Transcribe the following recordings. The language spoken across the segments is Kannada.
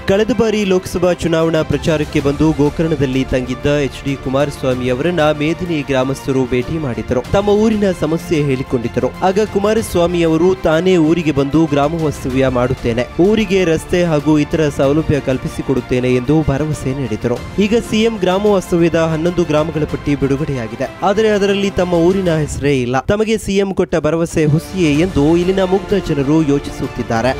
ಕಳೆದ ಬಾರಿ ಲೋಕಸಭಾ ಚುನಾವಣಾ ಪ್ರಚಾರಕ್ಕೆ ಬಂದು ಗೋಕರ್ಣದಲ್ಲಿ ತಂಗಿದ್ದ ಎಚ್ ಡಿ ಕುಮಾರಸ್ವಾಮಿ ಅವರನ್ನ ಮೇದಿನಿ ಗ್ರಾಮಸ್ಥರು ಭೇಟಿ ಮಾಡಿದ್ದರು ತಮ್ಮ ಊರಿನ ಸಮಸ್ಯೆ ಹೇಳಿಕೊಂಡಿದ್ದರು ಆಗ ಕುಮಾರಸ್ವಾಮಿ ಅವರು ತಾನೇ ಊರಿಗೆ ಬಂದು ಗ್ರಾಮ ವಾಸ್ತವ್ಯ ಮಾಡುತ್ತೇನೆ ಊರಿಗೆ ರಸ್ತೆ ಹಾಗೂ ಇತರ ಸೌಲಭ್ಯ ಕಲ್ಪಿಸಿಕೊಡುತ್ತೇನೆ ಎಂದು ಭರವಸೆ ನೀಡಿದರು ಈಗ ಸಿಎಂ ಗ್ರಾಮ ವಾಸ್ತವ್ಯದ ಹನ್ನೊಂದು ಗ್ರಾಮಗಳ ಪಟ್ಟಿ ಬಿಡುಗಡೆಯಾಗಿದೆ ಆದರೆ ಅದರಲ್ಲಿ ತಮ್ಮ ಊರಿನ ಹೆಸರೇ ಇಲ್ಲ ತಮಗೆ ಸಿಎಂ ಕೊಟ್ಟ ಭರವಸೆ ಹುಸಿಯೇ ಎಂದು ಇಲ್ಲಿನ ಮುಗ್ಧ ಜನರು ಯೋಚಿಸುತ್ತಿದ್ದಾರೆ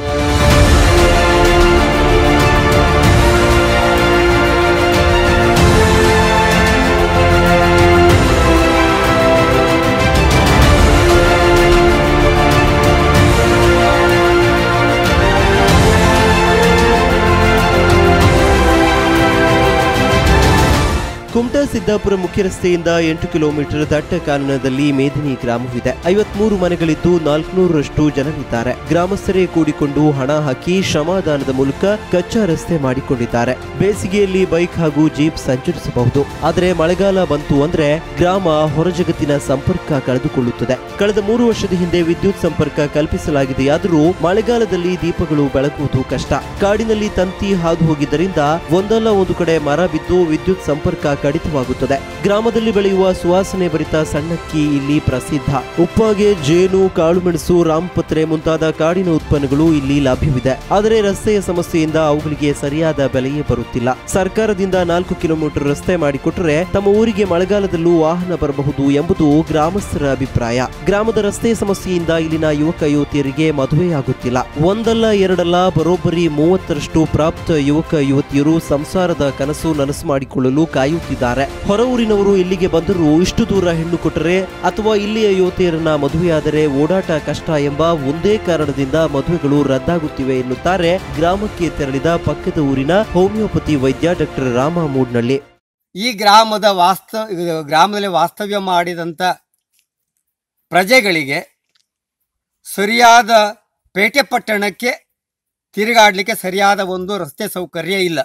ಕುಮಟಾ ಸಿದ್ದಾಪುರ ಮುಖ್ಯ ರಸ್ತೆಯಿಂದ ಎಂಟು ಕಿಲೋಮೀಟರ್ ದಟ್ಟ ಕಾನನದಲ್ಲಿ ಮೇದಿನಿ ಗ್ರಾಮವಿದೆ ಐವತ್ಮೂರು ಮನೆಗಳಿದ್ದು ನಾಲ್ಕುನೂರರಷ್ಟು ಜನರಿದ್ದಾರೆ ಗ್ರಾಮಸ್ಥರೇ ಕೂಡಿಕೊಂಡು ಹಣ ಹಾಕಿ ಶ್ರಮದಾನದ ಮೂಲಕ ಕಚ್ಚಾ ರಸ್ತೆ ಮಾಡಿಕೊಂಡಿದ್ದಾರೆ ಬೇಸಿಗೆಯಲ್ಲಿ ಬೈಕ್ ಹಾಗೂ ಜೀಪ್ ಸಂಚರಿಸಬಹುದು ಆದರೆ ಮಳೆಗಾಲ ಬಂತು ಅಂದ್ರೆ ಗ್ರಾಮ ಹೊರಜಗತ್ತಿನ ಸಂಪರ್ಕ ಕಳೆದುಕೊಳ್ಳುತ್ತದೆ ಕಳೆದ ಮೂರು ವರ್ಷದ ಹಿಂದೆ ವಿದ್ಯುತ್ ಸಂಪರ್ಕ ಕಲ್ಪಿಸಲಾಗಿದೆಯಾದರೂ ಮಳೆಗಾಲದಲ್ಲಿ ದೀಪಗಳು ಬೆಳಗುವುದು ಕಷ್ಟ ಕಾಡಿನಲ್ಲಿ ತಂತಿ ಹಾದು ಹೋಗಿದ್ದರಿಂದ ಒಂದಲ್ಲ ಒಂದು ಕಡೆ ಮರ ಬಿದ್ದು ವಿದ್ಯುತ್ ಸಂಪರ್ಕ ಕಡಿತವಾಗುತ್ತದೆ ಗ್ರಾಮದಲ್ಲಿ ಬೆಳೆಯುವ ಸುವಾಸನೆ ಭರಿತ ಸಣ್ಣಕ್ಕಿ ಇಲ್ಲಿ ಪ್ರಸಿದ್ಧ ಉಪ್ಪಾಗೆ ಜೇನು ಕಾಳುಮೆಣಸು ರಾಮಪತ್ರೆ ಮುಂತಾದ ಕಾಡಿನ ಉತ್ಪನ್ನಗಳು ಇಲ್ಲಿ ಲಭ್ಯವಿದೆ ಆದರೆ ರಸ್ತೆಯ ಸಮಸ್ಯೆಯಿಂದ ಅವುಗಳಿಗೆ ಸರಿಯಾದ ಬೆಲೆಯೇ ಬರುತ್ತಿಲ್ಲ ಸರ್ಕಾರದಿಂದ ನಾಲ್ಕು ಕಿಲೋಮೀಟರ್ ರಸ್ತೆ ಮಾಡಿಕೊಟ್ಟರೆ ತಮ್ಮ ಊರಿಗೆ ಮಳೆಗಾಲದಲ್ಲೂ ವಾಹನ ಬರಬಹುದು ಎಂಬುದು ಗ್ರಾಮಸ್ಥರ ಅಭಿಪ್ರಾಯ ಗ್ರಾಮದ ರಸ್ತೆ ಸಮಸ್ಯೆಯಿಂದ ಇಲ್ಲಿನ ಯುವಕ ಯುವತಿಯರಿಗೆ ಮದುವೆಯಾಗುತ್ತಿಲ್ಲ ಒಂದಲ್ಲ ಎರಡಲ್ಲ ಬರೋಬ್ಬರಿ ಮೂವತ್ತರಷ್ಟು ಪ್ರಾಪ್ತ ಯುವಕ ಯುವತಿಯರು ಸಂಸಾರದ ಕನಸು ನನಸು ಮಾಡಿಕೊಳ್ಳಲು ಕಾಯುತ್ತಿದ್ದಾರೆ ಹೊರ ಊರಿನವರು ಇಲ್ಲಿಗೆ ಬಂದರೂ ಇಷ್ಟು ದೂರ ಹೆಣ್ಣು ಕೊಟ್ಟರೆ ಅಥವಾ ಇಲ್ಲಿಯ ಯುವತಿಯರನ್ನ ಮದುವೆಯಾದರೆ ಓಡಾಟ ಕಷ್ಟ ಎಂಬ ಒಂದೇ ಕಾರಣದಿಂದ ಮದುವೆಗಳು ರದ್ದಾಗುತ್ತಿವೆ ಎನ್ನುತ್ತಾರೆ ಗ್ರಾಮಕ್ಕೆ ತೆರಳಿದ ಪಕ್ಕದ ಊರಿನ ಹೋಮಿಯೋಪತಿ ವೈದ್ಯ ಡಾಕ್ಟರ್ ರಾಮ ಮೂಡ್ನಳ್ಳಿ ಈ ಗ್ರಾಮದ ವಾಸ್ತ ಇದು ಗ್ರಾಮದಲ್ಲಿ ವಾಸ್ತವ್ಯ ಮಾಡಿದಂಥ ಪ್ರಜೆಗಳಿಗೆ ಸರಿಯಾದ ಪೇಟೆ ಪಟ್ಟಣಕ್ಕೆ ತಿರುಗಾಡಲಿಕ್ಕೆ ಸರಿಯಾದ ಒಂದು ರಸ್ತೆ ಸೌಕರ್ಯ ಇಲ್ಲ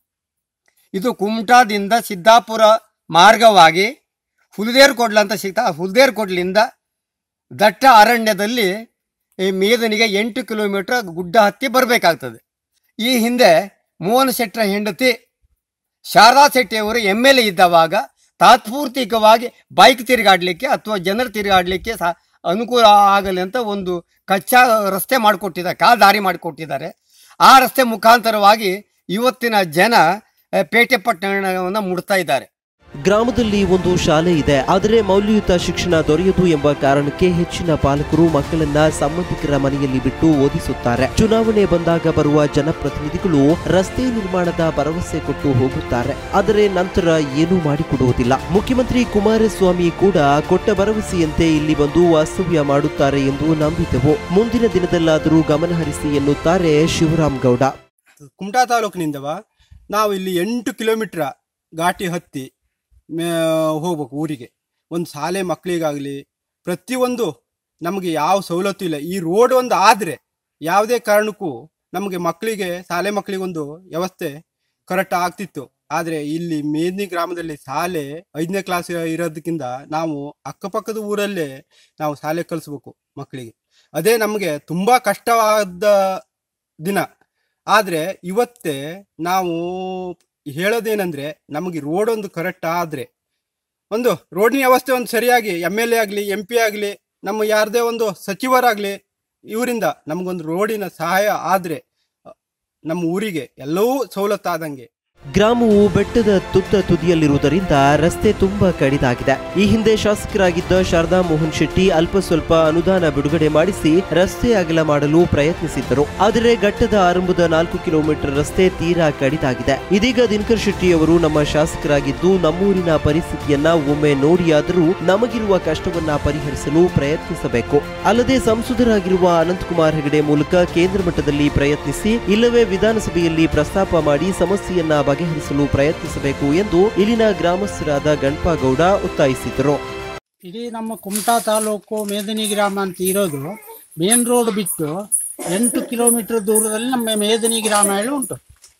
ಇದು ಕುಮಟಾದಿಂದ ಸಿದ್ದಾಪುರ ಮಾರ್ಗವಾಗಿ ಹುಲ್ದೇರ್ಕೊಡ್ಲ ಅಂತ ಸಿಗ್ತಾ ಹುಲ್ದೇರ್ಕೊಡ್ಲಿಂದ ದಟ್ಟ ಅರಣ್ಯದಲ್ಲಿ ಈ ಮೇದನಿಗೆ ಎಂಟು ಕಿಲೋಮೀಟರ್ ಗುಡ್ಡ ಹತ್ತಿ ಬರಬೇಕಾಗ್ತದೆ ಈ ಹಿಂದೆ ಮೋಹನ್ ಶೆಟ್ಟರ ಹೆಂಡತಿ ಶಾರದಾ ಶೆಟ್ಟಿಯವರು ಎಮ್ ಎಲ್ ಎ ಇದ್ದವಾಗ ತಾತ್ಪೂರ್ತಿಕವಾಗಿ ಬೈಕ್ ತಿರುಗಾಡಲಿಕ್ಕೆ ಅಥವಾ ಜನರು ತಿರುಗಾಡಲಿಕ್ಕೆ ಸಹ ಅನುಕೂಲ ಆಗಲಿ ಅಂತ ಒಂದು ಕಚ್ಚಾ ರಸ್ತೆ ಮಾಡಿಕೊಟ್ಟಿದ್ದಾರೆ ಕಾಲ್ ದಾರಿ ಮಾಡಿಕೊಟ್ಟಿದ್ದಾರೆ ಆ ರಸ್ತೆ ಮುಖಾಂತರವಾಗಿ ಇವತ್ತಿನ ಜನ ಆ, ಪೇಟೆ ಪಟ್ಟಣವನ್ನು ಮುಡ್ತಾ ಇದ್ದಾರೆ ಗ್ರಾಮದಲ್ಲಿ ಒಂದು ಶಾಲೆ ಇದೆ ಆದರೆ ಮೌಲ್ಯಯುತ ಶಿಕ್ಷಣ ದೊರೆಯದು ಎಂಬ ಕಾರಣಕ್ಕೆ ಹೆಚ್ಚಿನ ಪಾಲಕರು ಮಕ್ಕಳನ್ನ ಸಂಬಂಧಿಕರ ಮನೆಯಲ್ಲಿ ಬಿಟ್ಟು ಓದಿಸುತ್ತಾರೆ ಚುನಾವಣೆ ಬಂದಾಗ ಬರುವ ಜನಪ್ರತಿನಿಧಿಗಳು ರಸ್ತೆ ನಿರ್ಮಾಣದ ಭರವಸೆ ಕೊಟ್ಟು ಹೋಗುತ್ತಾರೆ ಆದರೆ ನಂತರ ಏನೂ ಮಾಡಿಕೊಡುವುದಿಲ್ಲ ಮುಖ್ಯಮಂತ್ರಿ ಕುಮಾರಸ್ವಾಮಿ ಕೂಡ ಕೊಟ್ಟ ಭರವಸೆಯಂತೆ ಇಲ್ಲಿ ಬಂದು ವಾಸ್ತವ್ಯ ಮಾಡುತ್ತಾರೆ ಎಂದು ನಂಬಿದೆವು ಮುಂದಿನ ದಿನದಲ್ಲಾದರೂ ಗಮನಹರಿಸಿ ಎನ್ನುತ್ತಾರೆ ಶಿವರಾಮ್ ಗೌಡ ಕುಮಟಾ ತಾಲೂಕಿನಿಂದವ ನಾವು ಇಲ್ಲಿ ಎಂಟು ಕಿಲೋಮೀಟ್ರ ಘಾಟಿ ಹತ್ತಿ ಮೇ ಹೋಗ್ಬೇಕು ಊರಿಗೆ ಒಂದು ಶಾಲೆ ಮಕ್ಕಳಿಗಾಗಲಿ ಪ್ರತಿಯೊಂದು ನಮಗೆ ಯಾವ ಸವಲತ್ತು ಇಲ್ಲ ಈ ರೋಡ್ ಒಂದು ಆದರೆ ಯಾವುದೇ ಕಾರಣಕ್ಕೂ ನಮಗೆ ಮಕ್ಕಳಿಗೆ ಶಾಲೆ ಮಕ್ಕಳಿಗೊಂದು ವ್ಯವಸ್ಥೆ ಕರೆಕ್ಟ್ ಆಗ್ತಿತ್ತು ಆದರೆ ಇಲ್ಲಿ ಮೇದಿನಿ ಗ್ರಾಮದಲ್ಲಿ ಶಾಲೆ ಐದನೇ ಕ್ಲಾಸ್ ಇರೋದಕ್ಕಿಂತ ನಾವು ಅಕ್ಕಪಕ್ಕದ ಊರಲ್ಲೇ ನಾವು ಶಾಲೆ ಕಲಿಸ್ಬೇಕು ಮಕ್ಕಳಿಗೆ ಅದೇ ನಮಗೆ ತುಂಬ ಕಷ್ಟವಾದ ದಿನ ಆದರೆ ಇವತ್ತೇ ನಾವು ಹೇಳೋದೇನೆಂದರೆ ನಮಗೆ ರೋಡ್ ಒಂದು ಕರೆಕ್ಟ್ ಆದರೆ ಒಂದು ರೋಡಿನ ವ್ಯವಸ್ಥೆ ಒಂದು ಸರಿಯಾಗಿ ಎಮ್ ಎಲ್ ಎ ಆಗಲಿ ಎಂ ಪಿ ಆಗಲಿ ನಮ್ಮ ಯಾರದೇ ಒಂದು ಸಚಿವರಾಗಲಿ ಇವರಿಂದ ನಮಗೊಂದು ರೋಡಿನ ಸಹಾಯ ಆದರೆ ನಮ್ಮ ಊರಿಗೆ ಎಲ್ಲವೂ ಸವಲತ್ತಾದಂಗೆ ಗ್ರಾಮವು ಬೆಟ್ಟದ ತುತ್ತ ತುದಿಯಲ್ಲಿರುವುದರಿಂದ ರಸ್ತೆ ತುಂಬಾ ಕಡಿದಾಗಿದೆ ಈ ಹಿಂದೆ ಶಾಸಕರಾಗಿದ್ದ ಶಾರದಾ ಮೋಹನ್ ಶೆಟ್ಟಿ ಅಲ್ಪ ಸ್ವಲ್ಪ ಅನುದಾನ ಬಿಡುಗಡೆ ಮಾಡಿಸಿ ರಸ್ತೆ ಅಗಲ ಮಾಡಲು ಪ್ರಯತ್ನಿಸಿದ್ದರು ಆದರೆ ಘಟ್ಟದ ಆರಂಭದ ನಾಲ್ಕು ಕಿಲೋಮೀಟರ್ ರಸ್ತೆ ತೀರಾ ಕಡಿದಾಗಿದೆ ಇದೀಗ ದಿನಕರ್ ಶೆಟ್ಟಿ ಅವರು ನಮ್ಮ ಶಾಸಕರಾಗಿದ್ದು ನಮ್ಮೂರಿನ ಪರಿಸ್ಥಿತಿಯನ್ನ ಒಮ್ಮೆ ನೋಡಿಯಾದರೂ ನಮಗಿರುವ ಕಷ್ಟವನ್ನ ಪರಿಹರಿಸಲು ಪ್ರಯತ್ನಿಸಬೇಕು ಅಲ್ಲದೆ ಸಂಸದರಾಗಿರುವ ಅನಂತಕುಮಾರ್ ಹೆಗಡೆ ಮೂಲಕ ಕೇಂದ್ರ ಮಟ್ಟದಲ್ಲಿ ಪ್ರಯತ್ನಿಸಿ ಇಲ್ಲವೇ ವಿಧಾನಸಭೆಯಲ್ಲಿ ಪ್ರಸ್ತಾಪ ಮಾಡಿ ಸಮಸ್ಯೆಯನ್ನ ಬಗೆಹರಿಸಲು ಪ್ರಯತ್ನಿಸಬೇಕು ಎಂದು ಇಲ್ಲಿನ ಗ್ರಾಮಸ್ಥರಾದ ಗಣಪಗೌಡ ಒತ್ತಾಯಿಸಿದರು ಇಡೀ ನಮ್ಮ ಕುಮಟಾ ತಾಲೂಕು ಮೇದಿನಿ ಗ್ರಾಮ ಅಂತ ಇರೋದು ಮೇನ್ ರೋಡ್ ಬಿಟ್ಟು ಎಂಟು ಕಿಲೋಮೀಟರ್ ದೂರದಲ್ಲಿ ನಮ್ಮ ಮೇದಿನಿ ಗ್ರಾಮ ಹೇಳಿ ಉಂಟು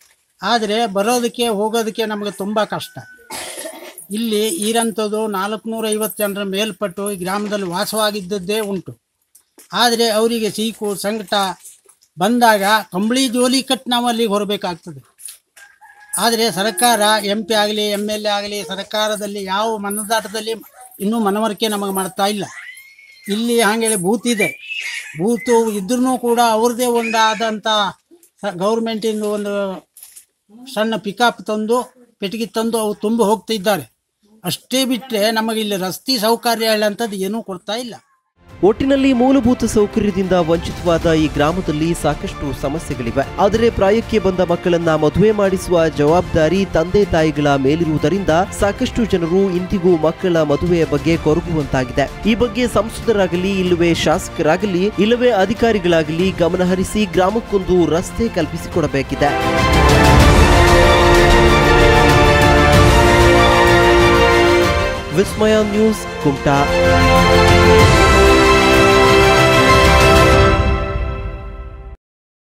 ಆದರೆ ಬರೋದಕ್ಕೆ ಹೋಗೋದಕ್ಕೆ ನಮಗೆ ತುಂಬ ಕಷ್ಟ ಇಲ್ಲಿ ಇರಂಥದ್ದು ನಾಲ್ಕುನೂರ ಐವತ್ತು ಜನರ ಮೇಲ್ಪಟ್ಟು ಈ ಗ್ರಾಮದಲ್ಲಿ ವಾಸವಾಗಿದ್ದದ್ದೇ ಉಂಟು ಆದರೆ ಅವರಿಗೆ ಸೀಕು ಸಂಕಟ ಬಂದಾಗ ಕಂಬಳಿ ಜೋಲಿ ಕಟ್ಟು ನಾವು ಅಲ್ಲಿಗೆ ಹೊರಬೇಕಾಗ್ತದೆ ಆದರೆ ಸರ್ಕಾರ ಎಂ ಪಿ ಆಗಲಿ ಎಮ್ ಎಲ್ ಎ ಆಗಲಿ ಸರ್ಕಾರದಲ್ಲಿ ಯಾವ ಮನದಾಟದಲ್ಲಿ ಇನ್ನೂ ಮನವರಿಕೆ ನಮಗೆ ಮಾಡ್ತಾ ಇಲ್ಲ ಇಲ್ಲಿ ಹಾಗೇಳಿ ಬೂತ್ ಇದೆ ಬೂತು ಇದ್ರೂ ಕೂಡ ಅವ್ರದ್ದೇ ಒಂದಾದಂಥ ಗೌರ್ಮೆಂಟಿಂದ ಒಂದು ಸಣ್ಣ ಪಿಕಪ್ ತಂದು ಪೆಟ್ಟಿಗೆ ತಂದು ಅವು ತುಂಬಿ ಹೋಗ್ತಿದ್ದಾರೆ ಅಷ್ಟೇ ಬಿಟ್ಟರೆ ನಮಗೆ ಇಲ್ಲಿ ರಸ್ತೆ ಸೌಕರ್ಯ ಹೇಳಂಥದ್ದು ಏನೂ ಕೊಡ್ತಾ ಇಲ್ಲ ಒಟ್ಟಿನಲ್ಲಿ ಮೂಲಭೂತ ಸೌಕರ್ಯದಿಂದ ವಂಚಿತವಾದ ಈ ಗ್ರಾಮದಲ್ಲಿ ಸಾಕಷ್ಟು ಸಮಸ್ಯೆಗಳಿವೆ ಆದರೆ ಪ್ರಾಯಕ್ಕೆ ಬಂದ ಮಕ್ಕಳನ್ನ ಮದುವೆ ಮಾಡಿಸುವ ಜವಾಬ್ದಾರಿ ತಂದೆ ತಾಯಿಗಳ ಮೇಲಿರುವುದರಿಂದ ಸಾಕಷ್ಟು ಜನರು ಇಂದಿಗೂ ಮಕ್ಕಳ ಮದುವೆಯ ಬಗ್ಗೆ ಕೊರಗುವಂತಾಗಿದೆ ಈ ಬಗ್ಗೆ ಸಂಸದರಾಗಲಿ ಇಲ್ಲವೇ ಶಾಸಕರಾಗಲಿ ಇಲ್ಲವೇ ಅಧಿಕಾರಿಗಳಾಗಲಿ ಗಮನಹರಿಸಿ ಗ್ರಾಮಕ್ಕೊಂದು ರಸ್ತೆ ಕಲ್ಪಿಸಿಕೊಡಬೇಕಿದೆ ವಿಸ್ಮಯ ನ್ಯೂಸ್ ಕುಮಟಾ